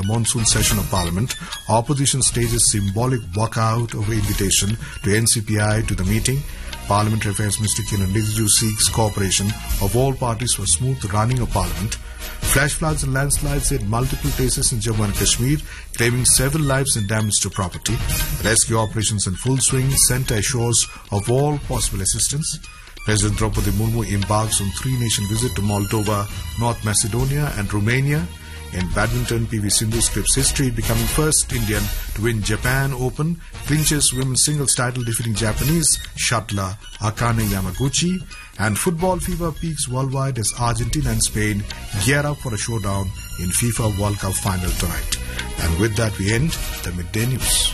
monsoon session of Parliament, opposition stages symbolic walkout of invitation to NCPI to the meeting. Parliamentary Affairs Minister Kiran Rijiju seeks cooperation of all parties for smooth running of Parliament. Flash floods and landslides in multiple places in Jammu and Kashmir, claiming several lives and damage to property. Rescue operations in full swing, centre assures of all possible assistance. President Draupadi Murmu embarks on three-nation visit to Moldova, North Macedonia and Romania. In badminton, PV Sindhu scripts history, becoming first Indian to win Japan Open, clinches women's singles title defeating Japanese shuttler Akane Yamaguchi, and football fever peaks worldwide as Argentina and Spain gear up for a showdown in FIFA World Cup final tonight. And with that, we end the midday news.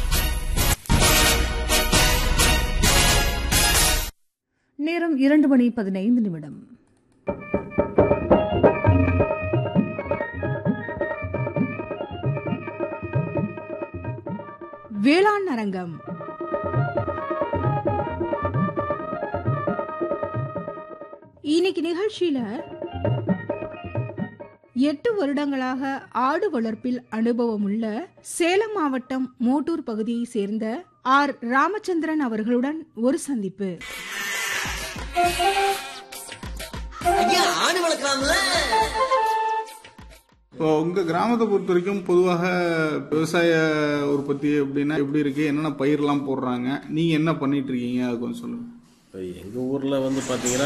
நேரம் இரண்டு மணி பதினைந்து நிமிடம் வேளாண் அரங்கம் இன்னைக்கு நிகழ்ச்சியில எட்டு வருடங்களாக ஆடு வளர்ப்பில் அனுபவம் உள்ள சேலம் மாவட்டம் மோட்டூர் பகுதியை சேர்ந்த ஆர் ராமச்சந்திரன் அவர்களுடன் ஒரு சந்திப்பு ஐயா ஆடு வளர்க்கலாம்ல இப்போ உங்க கிராமத்தை பொறுத்த வரைக்கும் பொதுவாக விவசாய உற்பத்தி எப்படின்னா எப்படி இருக்கு என்னென்ன பயிர்லாம் போடுறாங்க நீங்க என்ன பண்ணிட்டு இருக்கீங்க அது கொஞ்சம் சொல்லுங்க இப்போ எங்கள் ஊரில் வந்து பார்த்தீங்கன்னா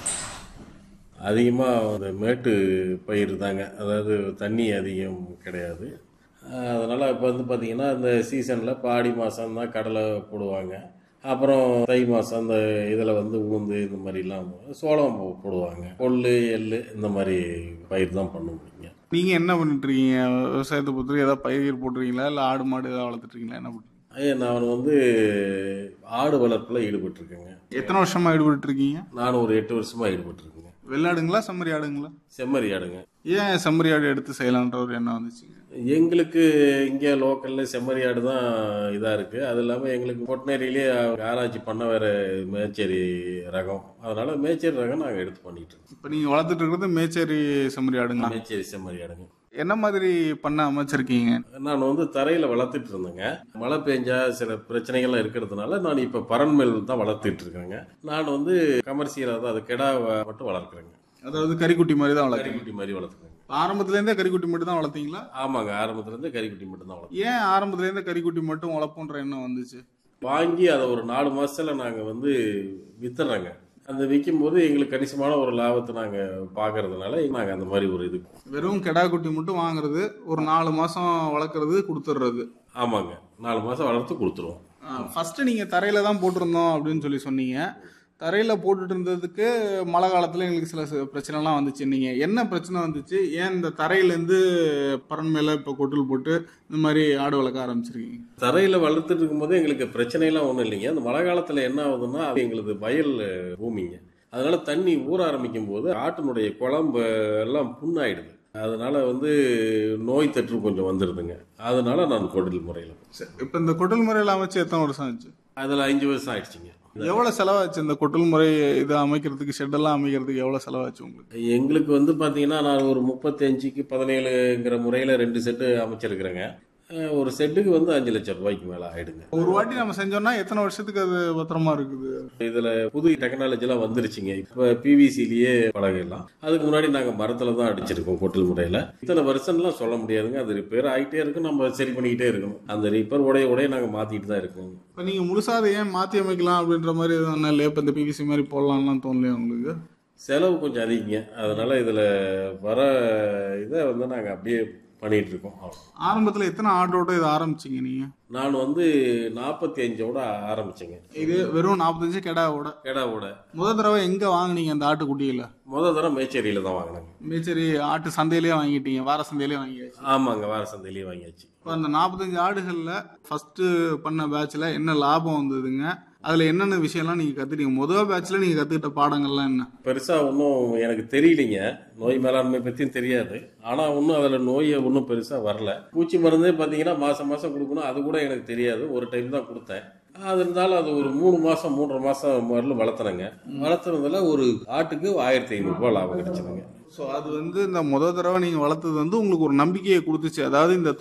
அதிகமாக அந்த மேட்டு பயிர் தாங்க அதாவது தண்ணி அதிகம் கிடையாது அதனால் இப்போ வந்து பார்த்திங்கன்னா இந்த சீசனில் பாடி மாதம் தான் கடலை போடுவாங்க அப்புறம் தை மாதம் அந்த இதில் வந்து உளுந்து இந்த மாதிரிலாம் சோளம் போ- போடுவாங்க கொள்ளு எள்ளு இந்த மாதிரி பயிர் தான் பண்ண முடியுங்க நீங்க என்ன பண்ணிட்டு இருக்கீங்க விவசாயத்தை பொறுத்த வரைக்கும் ஏதாவது பயிர் போட்டுருக்கீங்களா இல்ல ஆடு மாடு ஏதாவது வளர்த்துட்டு இருக்கீங்களா என்ன பண்றீங்க ஐயா நான் வந்து ஆடு வளர்ப்பில் ஈடுபட்டிருக்கேங்க எத்தனை வருஷமா ஈடுபட்டு இருக்கீங்க நான் ஒரு எட்டு வருஷமாக ஈடுபட்டிருக்கேங்க வெள்ளாடுங்களா செம்மறி ஆடுங்களா செம்மறி ஆடுங்க ஏன் செம்மறி ஆடு எடுத்து செய்யலான்ற ஒரு எண்ணம் வந்துச்சுங்க எங்களுக்கு இங்கே லோக்கலில் செம்மறியாடு தான் இதாக இருக்குது அது இல்லாமல் எங்களுக்கு பொட்டினேரியிலே ஆராய்ச்சி பண்ண வேற மேச்சேரி ரகம் அதனால மேச்சேரி ரகம் நாங்கள் எடுத்து பண்ணிட்டு இருக்கோம் இப்போ நீங்க வளர்த்துட்டு இருக்கிறது மேச்சேரி செம்மறி ஆடுங்களா மேச்சேரி செம்மறியாடுங்க என்ன மாதிரி பண்ண அமைச்சிருக்கீங்க நான் வந்து தரையில் வளர்த்துட்டு இருந்தேங்க மழை பெஞ்சா சில பிரச்சனைகள்லாம் இருக்கிறதுனால நான் இப்போ பரன்மேல் தான் வளர்த்துட்டு இருக்கேங்க நான் வந்து கமர்ஷியலாக தான் அது கெடா மட்டும் வளர்க்குறேங்க அதாவது கறிக்குட்டி மாதிரி தான் வளர்க்குறீங்க கறிக்குட்டி மாதிரி வளர்த்துறேங்க ஆரம்பத்துல இருந்தே கறிக்குட்டி மட்டும் தான் வளர்த்தீங்களா ஆமாங்க ஆரம்பத்துலேருந்து கறிக்குட்டி மட்டும் தான் வளர்த்துறேன் ஏன் ஆரம்பத்துல இருந்தே கறிக்குட்டி மட்டும் வளர்ப்போன்ற எண்ணம் வந்துச்சு வாங்கி அதை ஒரு நாலு மாசத்துல நாங்கள் வந்து வித்துறோங்க அந்த விற்கும்போது எங்களுக்கு கணிசமான ஒரு லாபத்தை நாங்கள் பார்க்கறதுனால நாங்கள் அந்த மாதிரி ஒரு இது வெறும் கெடா குட்டி மட்டும் வாங்குறது ஒரு நாலு மாசம் வளர்க்குறது கொடுத்துட்றது ஆமாங்க நாலு மாதம் வளர்த்து கொடுத்துருவோம் ஃபர்ஸ்ட் நீங்க தரையில தான் போட்டிருந்தோம் அப்படின்னு சொல்லி சொன்னீங்க தரையில போட்டுட்டு இருந்ததுக்கு மழை காலத்துல எங்களுக்கு சில ச- பிரச்சனைலாம் வந்துச்சு நீங்க என்ன பிரச்சனை வந்துச்சு ஏன் இந்த தரையில இருந்து பரன் மேல இப்ப கொட்டில் போட்டு இந்த மாதிரி ஆடு வளர்க்க ஆரம்பிச்சிருக்கீங்க தரையில் வளர்த்துட்டு இருக்கும்போது எங்களுக்கு பிரச்சனைலாம் ஒன்றும் இல்லைங்க அந்த மழை காலத்தில் என்ன ஆகுதுன்னா அது எங்களுக்கு வயல் பூமிங்க அதனால தண்ணி ஊற ஆரம்பிக்கும் போது ஆட்டினுடைய குழம்பு எல்லாம் புண்ணாயிடுது அதனால வந்து நோய் தொற்று கொஞ்சம் வந்துடுதுங்க அதனால நான் கொடல் முறையில் சரி, இப்ப இந்த கொட்டில் முறையில அமைச்சு எத்தனை வருஷம் ஆச்சு அதில் அஞ்சு வருஷம் ஆயிடுச்சுங்க எவ்வளவு செலவாச்சு இந்த கொட்டில் முறை இதை அமைக்கிறதுக்கு ஷெட்டெல்லாம் அமைக்கிறதுக்கு எவ்வளவு செலவாச்சு உங்களுக்கு எங்களுக்கு வந்து பார்த்தீங்கன்னா நான் ஒரு முப்பத்தஞ்சுக்கு பதினேழுங்கிற முறையில் ரெண்டு செட்டு அமைச்சிருக்கிறேங்க அஹ் ஒரு செட்டுக்கு வந்து அஞ்சு லட்சம் ரூபாய்க்கு மேலே ஆயிடுங்க ஒரு வாட்டி நம்ம செஞ்சோம்னா எத்தனை வருஷத்துக்கு அது பத்திரமா இருக்குது இதில் புது டெக்னாலஜிலாம் வந்துருச்சுங்க இப்போ பிவிசிலேயே பழகலாம் அதுக்கு முன்னாடி நாங்கள் மரத்தில் தான் அடிச்சிருக்கோம் கொட்டல் முறையில் இத்தனை வருஷம்லாம் சொல்ல முடியாதுங்க அது ரிப்பேர் ஆகிட்டே இருக்கும் நம்ம சரி பண்ணிக்கிட்டே இருக்கணும் அந்த ரிப்பேர் உடைய உடைய நாங்கள் மாற்றிட்டு தான் இருக்கோம் இப்போ நீங்க முழுசா அதை ஏன் மாத்தி அமைக்கலாம் அப்படின்ற மாதிரி எதுவும் இல்லை இப்போ இந்த பிவிசி மாதிரி போடலாம்லாம் தோணலையா உங்களுக்கு செலவு கொஞ்சம் அதிகங்க அதனால இதில் வர இதை வந்து நாங்கள் அப்படியே பண்ணிட்டு இருக்கோம் அவ்வளவுதான். ஆரம்பத்துல எத்தனை ஆர்டரோட இதை ஆரம்பிச்சீங்க நீங்க நான் வந்து நாற்பத்தி அஞ்சோட ஆரம்பிச்சேங்க இது வெறும் நாற்பத்தஞ்சு கெடாவோட கெடாவோட முத தடவை எங்க வாங்குனீங்க அந்த ஆட்டுக்குட்டியில முத தடவை மேச்சேரியில் தான் வாங்கினாங்க மேச்சேரி ஆட்டு சந்தையிலேயே வாங்கிட்டீங்க வார சந்தையிலேயே வாங்கியாச்சு ஆமாங்க வார சந்தையிலேயே வாங்கியாச்சு இப்போ அந்த நாற்பத்தஞ்சு ஆடுகள்ல ஃபர்ஸ்ட் பண்ண பேட்ச்ல என்ன லாபம் வந்ததுங்க அதுல என்னென்ன விஷயம்லாம் நீங்க கத்துட்டீங்க முதல் பேட்ச்ல நீங்க கத்துக்கிட்ட பாடங்கள்லாம் என்ன பெருசா ஒன்றும் எனக்கு தெரியலைங்க நோய் மேலாண்மை பற்றியும் தெரியாது ஆனா ஒன்றும் அதுல நோயை ஒன்றும் பெருசா வரல பூச்சி மருந்தே பார்த்தீங்கன்னா மாசம் மாசம் கொடுக்கணும் அது கூட எனக்கு தெரியாது ஒரு டைம் தான் கொடுத்தேன் அது இருந்தாலும் அது ஒரு மூணு மாசம் மூன்றரை மாசம் வரலும் வளர்த்துனங்க வளர்த்துனதுல ஒரு ஆட்டுக்கு ஆயிரத்தி ஐநூறுரூவா லாபம் கிடைச்சதுங்க ஸோ அது வந்து இந்த முத தடவை நீங்க வளர்த்தது வந்து உங்களுக்கு ஒரு நம்பிக்கையை கொடுத்துச்சு அதாவது இந்த